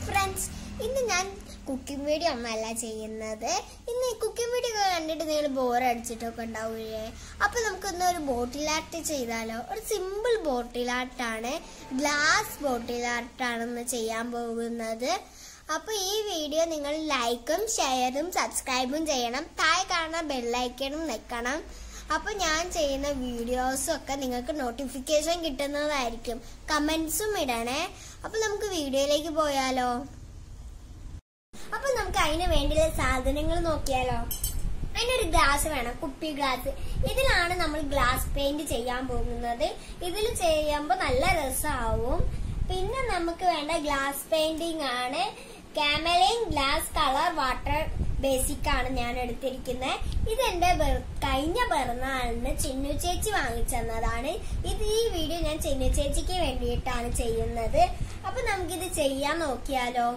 friends ഇന്ന് ഞാൻ cooking video ഒന്നല്ല ചെയ്യുന്നത് ഇന്ന് ഈ കുക്കിംഗ് വീഡിയോ ഒക്കെ കണ്ടിട്ട് നിങ്ങൾ ബോർ അടിച്ചിട്ടൊക്കെ ഉണ്ടാവില്ലേ അപ്പൊ നമുക്കൊന്ന് ഒരു ബോട്ടിൽ ആർട്ട് ചെയ്താലോ ഒരു സിമ്പിൾ ബോട്ടിൽ ആർട്ടാണ് ഗ്ലാസ് ബോട്ടിൽ ആർട്ടാണെന്ന് ചെയ്യാൻ പോകുന്നത് അപ്പൊ ഈ വീഡിയോ നിങ്ങൾ ലൈക്കും ഷെയറും സബ്സ്ക്രൈബും ചെയ്യണം താഴെ കാണുന്ന ബെല്ലൈക്കണും നിൽക്കണം അപ്പൊ ഞാൻ ചെയ്യുന്ന വീഡിയോസും ഒക്കെ നിങ്ങൾക്ക് നോട്ടിഫിക്കേഷൻ കിട്ടുന്നതായിരിക്കും കമന്റ്സും ഇടണേ അപ്പൊ നമുക്ക് വീഡിയോയിലേക്ക് പോയാലോ അപ്പൊ നമുക്ക് അതിന് വേണ്ടിയുള്ള സാധനങ്ങൾ നോക്കിയാലോ അതിനൊരു ഗ്ലാസ് വേണം കുപ്പി ഗ്ലാസ് ഇതിലാണ് നമ്മൾ ഗ്ലാസ് പെയിന്റ് ചെയ്യാൻ പോകുന്നത് ഇതിൽ ചെയ്യുമ്പോൾ നല്ല രസമാവും പിന്നെ നമുക്ക് വേണ്ട ഗ്ലാസ് പെയിന്റിംഗ് ആണ് Camlin glass colour water basic ആണ് ഞാൻ എടുത്തിരിക്കുന്നത് ഇത് എന്റെ ബെർ- കഴിഞ്ഞ പിറന്നാളിന് ചിന്നു ചേച്ചി വാങ്ങിച്ചെന്നതാണ് ഇത് ഈ വീഡിയോ ഞാൻ ചിന്നു ചേച്ചിക്ക് വേണ്ടിയിട്ടാണ് ചെയ്യുന്നത് അപ്പൊ നമുക്കിത് ചെയ്യാൻ നോക്കിയാലോ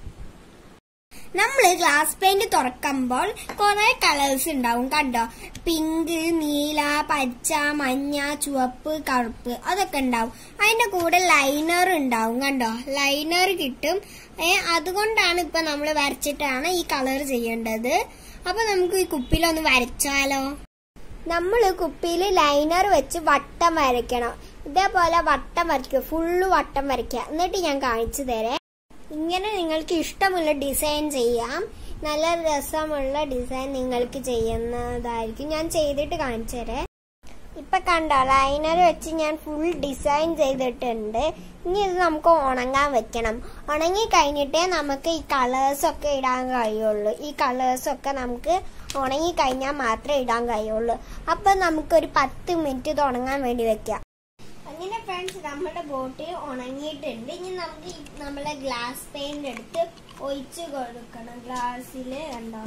നമ്മൾ ഗ്ലാസ് പെയിന്റ് തുറക്കുമ്പോൾ കുറെ കളേഴ്സ് ഉണ്ടാവും കണ്ടോ പിങ്ക് നീല പച്ച മഞ്ഞ ചുവപ്പ് കറുപ്പ് അതൊക്കെ ഉണ്ടാവും അതിന്റെ കൂടെ ലൈനർ ഉണ്ടാവും കണ്ടോ ലൈനർ കിട്ടും ഏ അതുകൊണ്ടാണ് ഇപ്പൊ നമ്മൾ വരച്ചിട്ടാണ് ഈ കളർ ചെയ്യേണ്ടത് അപ്പൊ നമുക്ക് ഈ കുപ്പിയിലൊന്ന് വരച്ചാലോ നമ്മൾ കുപ്പിയിൽ ലൈനർ വെച്ച് വട്ടം വരയ്ക്കണം ഇതേപോലെ വട്ടം വരയ്ക്കുക ഫുള്ള് വട്ടം വരയ്ക്കുക എന്നിട്ട് ഞാൻ കാണിച്ചു തരാം ഇങ്ങനെ നിങ്ങൾക്ക് ഇഷ്ടമുള്ള ഡിസൈൻ ചെയ്യാം നല്ല രസമുള്ള ഡിസൈൻ നിങ്ങൾക്ക് ചെയ്യുന്നതായിരിക്കും ഞാൻ ചെയ്തിട്ട് കാണിച്ചു തരാം ഇപ്പൊ കണ്ടോ ലൈനർ വെച്ച് ഞാൻ ഫുൾ ഡിസൈൻ ചെയ്തിട്ടുണ്ട് ഇനി ഇത് നമുക്ക് ഉണങ്ങാൻ വെക്കണം ഉണങ്ങി കഴിഞ്ഞിട്ടേ നമുക്ക് ഈ കളേഴ്സ് ഒക്കെ ഇടാൻ കഴിയുള്ളൂ ഈ കളേഴ്സ് ഒക്കെ നമുക്ക് ഉണങ്ങി കഴിഞ്ഞാൽ മാത്രമേ ഇടാൻ കഴിയുള്ളൂ അപ്പൊ നമുക്കൊരു പത്ത് മിനിറ്റ് ഇത് ഉണങ്ങാൻ വേണ്ടി വെക്കാം അങ്ങനെ ഫ്രണ്ട്സ് നമ്മുടെ ബോട്ടിൽ ഉണങ്ങിയിട്ടുണ്ട് ഇനി നമുക്ക് ഈ നമ്മളെ ഗ്ലാസ് പെയിന്റ് എടുത്ത് ഒഴിച്ച് കൊടുക്കണം ഗ്ലാസ്സിൽ കണ്ടോ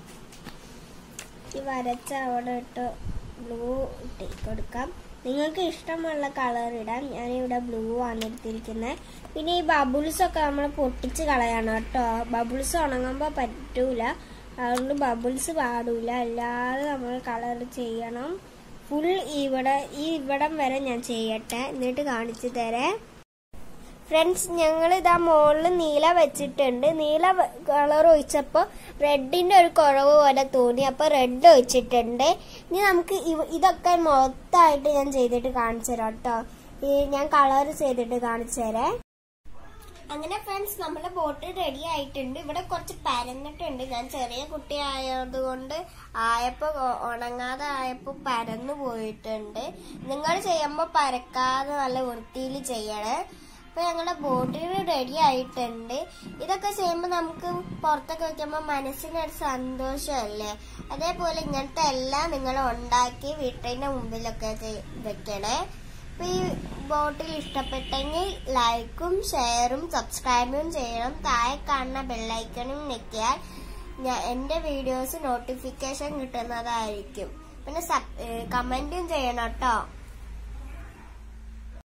ഈ വരച്ച അവിടെ ഇട്ട് ബ്ലൂ ഇട്ട് കൊടുക്കാം നിങ്ങൾക്ക് ഇഷ്ടമുള്ള കളർ ഇടാം ഞാനിവിടെ ബ്ലൂ ആണ് എടുത്തിരിക്കുന്നത് പിന്നെ ഈ ബബിൾസ് ഒക്കെ നമ്മൾ പൊട്ടിച്ച് കളയണം കേട്ടോ ബബിൾസ് ഉണങ്ങുമ്പോൾ പറ്റൂല അതുകൊണ്ട് ബബിൾസ് പാടൂല അല്ലാതെ നമ്മൾ കളർ ചെയ്യണം ഫുൾ ഇവിടെ ഈ ഇവിടം വരെ ഞാൻ ചെയ്യട്ടെ എന്നിട്ട് കാണിച്ചു തരേ ഫ്രണ്ട്സ് ഞങ്ങൾ ഇതാ മുകളിൽ നീല വെച്ചിട്ടുണ്ട് നീല കളർ ഒഴിച്ചപ്പോൾ റെഡിന്റെ ഒരു കുറവ് പോലെ തോന്നി അപ്പൊ റെഡ് ഒഴിച്ചിട്ടുണ്ട് ഇനി നമുക്ക് ഇവ- ഇതൊക്കെ മൊത്തമായിട്ട് ഞാൻ ചെയ്തിട്ട് കാണിച്ചു തരാം കേട്ടോ ഈ ഞാൻ കളർ ചെയ്തിട്ട് കാണിച്ചു തരേ അങ്ങനെ ഫ്രണ്ട്സ് നമ്മുടെ ബോട്ട് റെഡി ആയിട്ടുണ്ട് ഇവിടെ കുറച്ച് പരന്നിട്ടുണ്ട് ഞാൻ ചെറിയ കുട്ടി ആയതുകൊണ്ട് ആയപ്പോ ഒ- ഉണങ്ങാതെ ആയപ്പോ പരന്നു പോയിട്ടുണ്ട് നിങ്ങൾ ചെയ്യുമ്പോൾ പരക്കാതെ നല്ല വൃത്തിയിൽ ചെയ്യണേ അപ്പൊ ഞങ്ങളുടെ ബോട്ടിൽ റെഡി ആയിട്ടുണ്ട് ഇതൊക്കെ ചെയ്യുമ്പോൾ നമുക്ക് പുറത്തൊക്കെ വെക്കുമ്പോൾ മനസ്സിനൊരു സന്തോഷമല്ലേ അതേപോലെ ഇങ്ങനത്തെ എല്ലാം നിങ്ങൾ ഉണ്ടാക്കി വീട്ടിന്റെ മുമ്പിലൊക്കെ ചെയ്- വെക്കണേ അപ്പൊ ഈ ബോട്ടിൽ ഇഷ്ടപ്പെട്ടെങ്കിൽ ലൈക്കും ഷെയറും സബ്സ്ക്രൈബും ചെയ്യണം താഴെ കാണുന്ന ബെല്ലൈക്കണും ഞെക്കിയാൽ ഞാൻ എന്റെ വീഡിയോസ് നോട്ടിഫിക്കേഷൻ കിട്ടുന്നതായിരിക്കും പിന്നെ കമന്റും ചെയ്യണം കേട്ടോ